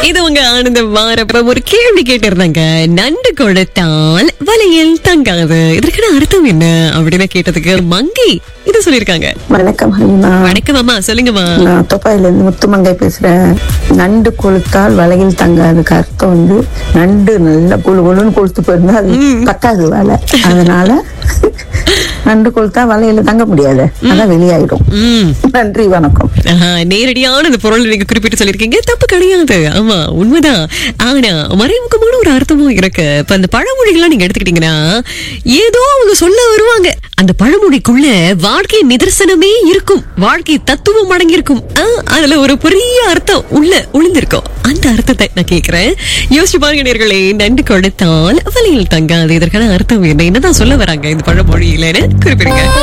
இது உங்க ஆனந்த வாரப்ப ஒரு கேள்வி கேட்டிருந்தாங்க நண்டு கொடுத்தால் வலையில் தங்காது இதற்கான அர்த்தம் என்ன அப்படின்னு கேட்டதுக்கு மங்கி இது சொல்லிருக்காங்க வணக்கம் ஹலிமா வணக்கம் அம்மா சொல்லுங்கம்மா நான் தொப்பாயில இருந்து முத்துமங்கை பேசுறேன் நண்டு கொளுத்தால் வலையில் தங்காதுக்கு அர்த்தம் வந்து நண்டு நல்லா குழு குழுன்னு கொளுத்து போயிருந்தா அது பத்தாது வலை அதனால நண்டு கொளுத்தா வலையில தங்க முடியாது அதான் வெளியாயிடும் ம் நன்றி வணக்கம் ஆஹா, நேரடியான இந்த பொருள் நீங்க குறிப்பிட்டு சொல்லிருக்கீங்க தப்பு கிடையாது ஆமா உண்மைதான் ஆனா மறைமுகமான ஒரு அர்த்தமும் இருக்கு இப்ப அந்த பழமொழிகள்லாம் நீங்க எடுத்துக்கிட்டீங்கன்னா ஏதோ அவங்க சொல்ல வருவாங்க அந்த பழமொழிக்குள்ள வாழ்க்கை நிதர்சனமே இருக்கும் வாழ்க்கை தத்துவம் அடங்கி இருக்கும் அதுல ஒரு பெரிய அர்த்தம் உள்ள ஒளிந்திருக்கும் அந்த அர்த்தத்தை நான் கேக்குறேன் யோசிச்சு பாருங்க நேர்களே நண்டு கொடுத்தால் வலையில் தங்காது இதற்கான அர்த்தம் என்ன என்னதான் சொல்ல வராங்க இந்த பழமொழியிலன்னு குறிப்பிடுங்க